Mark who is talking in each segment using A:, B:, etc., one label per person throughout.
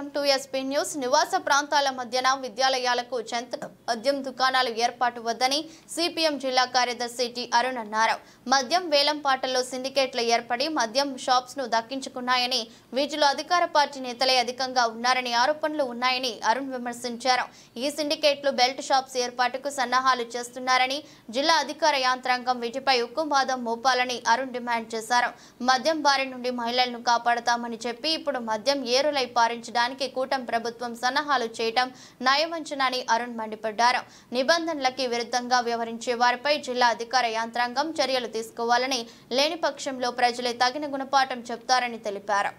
A: welcome to SP news నివాస ప్రాంతాల మధ్యన విద్యాలయాలకు చెంత మద్యం దుకాణాలు ఏర్పాటు వద్దని సిపిఎం జిల్లా కార్యదర్శి టి అరుణ్ అన్నారు మద్యం వేలంపాటల్లో సిండికేట్లు ఏర్పడి మద్యం షాప్స్ ను దక్కించుకున్నాయని వీటిలో అధికార పార్టీ నేతలే అధికంగా ఉన్నారని ఆరోపణలు ఉన్నాయని అరుణ్ విమర్శించారు ఈ సిండికేట్లు బెల్ట్ షాప్స్ ఏర్పాటుకు సన్నాహాలు చేస్తున్నారని జిల్లా అధికార యాంత్రాంగం వీటిపై ఉక్కుమాదం మోపాలని అరుణ్ డిమాండ్ చేశారు మద్యం బారి నుండి మహిళలను కాపాడతామని చెప్పి ఇప్పుడు మద్యం ఏరులై పారించడానికి కూటమి ప్రభుత్వం సన్నాహాలు చేయటం నయవంచనని అరుణ్ మండిపడ్డారు నిబంధనలకి విరుద్ధంగా వ్యవహరించే వారిపై జిల్లా అధికార యాంత్రాంగం చర్యలు తీసుకోవాలని లేని పక్షంలో ప్రజలే తగిన గుణపాఠం చెప్తారని తెలిపారు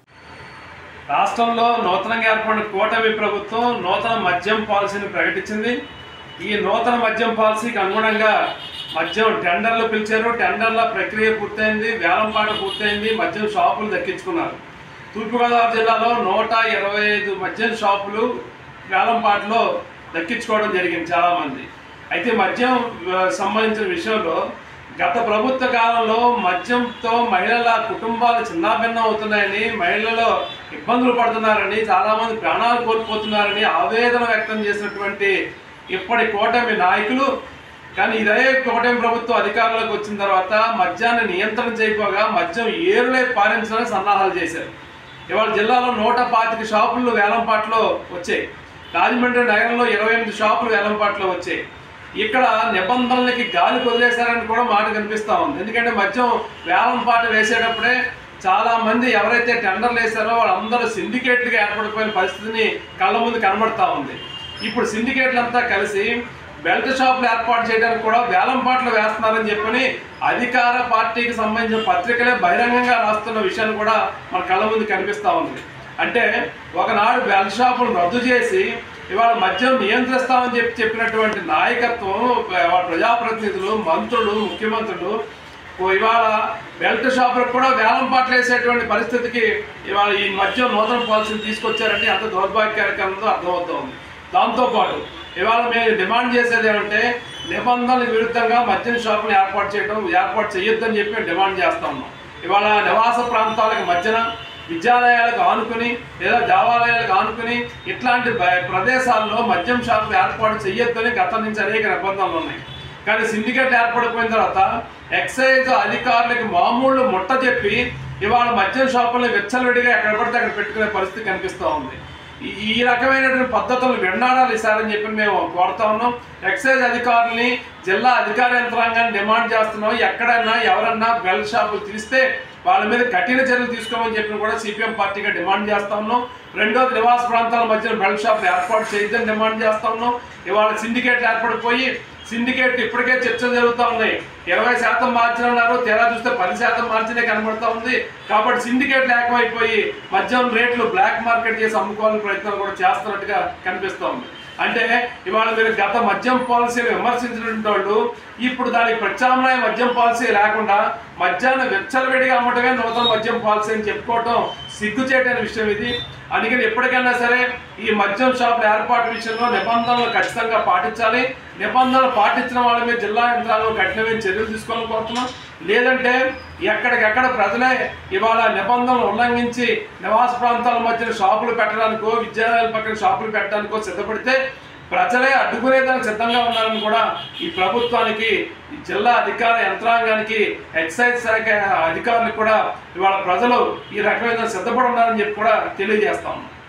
B: రాష్ట్రంలో నూతనంగా ఏర్పడిన కూటమి ప్రభుత్వం నూతన మద్యం పాలసీని ప్రకటించింది ఈ నూతన మద్యం పాలసీకి అనుగుణంగా మద్యం టెండర్లు పిలిచారు టెండర్ల ప్రక్రియ పూర్తయింది వేలంపాట పూర్తయింది మద్యం షాపులు దక్కించుకున్నారు తూర్పుగోదావరి జిల్లాలో నూట ఇరవై ఐదు మద్యం షాపులు వేలంపాటలో దక్కించుకోవడం జరిగింది చాలామంది అయితే మద్యం ఆ, సంబంధించిన విషయంలో గత ప్రభుత్వ కాలంలో మద్యంతో మహిళల కుటుంబాలు చిన్నాభిన్నం అవుతున్నాయని మహిళలు ఇబ్బందులు పడుతున్నారని చాలామంది ప్రాణాలు కోల్పోతున్నారని ఆవేదన వ్యక్తం చేసినటువంటి ఇప్పటి కూటమి నాయకులు కానీ ఇదే కూటమి ప్రభుత్వం అధికారంలోకి వచ్చిన తర్వాత మద్యాన్ని నియంత్రణ చేయకపోగా మద్యం ఏరులై పారించడానికి సన్నాహాలు చేశారు ఇవాళ జిల్లాలో నూట పాతిక షాపులు వేలంపాట్లో వచ్చాయి రాజమండ్రి నగరంలో ఇరవై ఎనిమిది షాపులు వేలంపాట్లో వచ్చాయి ఇక్కడ నిబంధనలకి గాలి వదిలేశారని కూడా మాట కనిపిస్తా ఉంది ఎందుకంటే మద్యం వేలంపాట వేసేటప్పుడే చాలా మంది ఎవరైతే టెండర్లు వేశారో వాళ్ళందరూ సిండికేట్లుగా ఏర్పడిపోయిన పరిస్థితిని కళ్ళ ముందు కనబడతా ఉంది ఇప్పుడు సిండికేట్లు అంతా కలిసి బెల్ట్ షాపులు ఏర్పాటు చేయడానికి కూడా వేలంపాట్లు వేస్తున్నారని చెప్పని అధికార పార్టీకి సంబంధించిన పత్రికలే బహిరంగంగా రాస్తున్న విషయాన్ని కూడా మన కళ్ళ ముందు కనిపిస్తా ఉంది అంటే ఒకనాడు బెల్ట్ షాపులు రద్దు చేసి ఇవాళ మద్యం నియంత్రిస్తామని చెప్పి చెప్పినటువంటి నాయకత్వం ఇవాళ ప్రజాప్రతినిధులు మంత్రులు ముఖ్యమంత్రులు ఓ ఇవాళ బెల్ట్ షాపులకు కూడా వేలం పాటలు వేసేటువంటి పరిస్థితికి ఇవాళ ఈ మద్యం నూతన పాలసీని తీసుకొచ్చారంటే ఎంత దౌర్భాగ్యకరంగా అర్థమవుతోంది దాంతోపాటు ఇవాళ మేము డిమాండ్ చేసేది ఏమంటే నిబంధనలకు విరుద్ధంగా మద్యం షాపులు ఏర్పాటు చేయడం ఏర్పాటు చేయొద్దని చెప్పి మేము డిమాండ్ చేస్తా ఉన్నాం ఇవాళ నివాస ప్రాంతాలకు మధ్యన విద్యాలయాలకు ఆనుకుని లేదా దేవాలయాలకు ఆనుకుని ఇట్లాంటి బ- ప్రదేశాల్లో మద్యం షాపులు ఏర్పాటు చేయొద్దని గతం నుంచి అనేక నిబంధనలు ఉన్నాయి కానీ సిండికేట్ ఏర్పడిపోయిన తర్వాత ఎక్సైజ్ అధికారులకు మామూలు ముట్ట చెప్పి ఇవాళ మద్యం షాపులను విచ్చలవిడిగా ఎక్కడ పడితే అక్కడ పెట్టుకునే పరిస్థితి కనిపిస్తూ ఉంది ఈ- ఈ రకమైనటువంటి పద్ధతులు విన్నాడాలి సార్ అని చెప్పి మేము కోరుతా ఉన్నాం ఎక్సైజ్ అధికారుల్ని జిల్లా అధికార యంత్రాంగాన్ని డిమాండ్ చేస్తున్నాం ఎక్కడైనా ఎవరన్నా బెల్ షాపులు తీస్తే వాళ్ళ మీద కఠిన చర్యలు తీసుకోమని చెప్పి కూడా సిపిఎం పార్టీగా డిమాండ్ చేస్తా ఉన్నాం రెండోది నివాస ప్రాంతాల మధ్యన బెల్ షాపులు ఏర్పాటు చేయొద్దని డిమాండ్ చేస్తా ఉన్నాం ఇవాళ సిండికేట్లు ఏర్పడిపోయి సిండికేట్ ఇప్పటికే చర్చలు జరుగుతూ ఉన్నాయి ఇరవై శాతం మార్చినన్నారు తీరా చూస్తే పది శాతం మార్చినే కనబడతా ఉంది కాబట్టి సిండికేట్ ఏకమైపోయి మద్యం రేట్లు బ్లాక్ మార్కెట్ చేసి అమ్ముకోవాలని ప్రయత్నాలు కూడా చేస్తున్నట్టుగా కనిపిస్తూ ఉంది అంటే ఇవాళ మీరు గత మద్యం పాలసీని విమర్శించినటువంటి వాళ్ళు ఇప్పుడు దానికి ప్రత్యామ్నాయ మద్యం పాలసీ లేకుండా మద్యాన్ని విచ్చలవిడిగా అమ్మటమే నూతన మద్యం పాలసీ అని చెప్పుకోవటం సిగ్గుచేటైన విషయం ఇది అందుకని ఎప్పటికైనా సరే ఈ మద్యం షాపుల ఏర్పాటు విషయంలో నిబంధనలు ఖచ్చితంగా పాటించాలి నిబంధనలు పాటించిన వాళ్ళ మీద జిల్లా యంత్రాంగం కఠినమైన చర్యలు తీసుకోవాలని కోరుతున్నాం లేదంటే ఎక్కడికెక్కడ ప్రజలే ఇవాళ నిబంధనలు ఉల్లంఘించి నివాస ప్రాంతాల మధ్యన షాపులు పెట్టడానికో విద్యాలయాల పక్కన షాపులు పెట్టడానికో సిద్ధపడితే ప్రజలే అడ్డుకునేదానికి సిద్ధంగా ఉన్నారని కూడా ఈ ప్రభుత్వానికి ఈ జిల్లా అధికార యంత్రాంగానికి ఎక్సైజ్ శాఖ అధికారులకు కూడా ఇవాళ ప్రజలు ఈ రకమైన సిద్ధపడి ఉన్నారని చెప్పి కూడా తెలియజేస్తా ఉన్నాం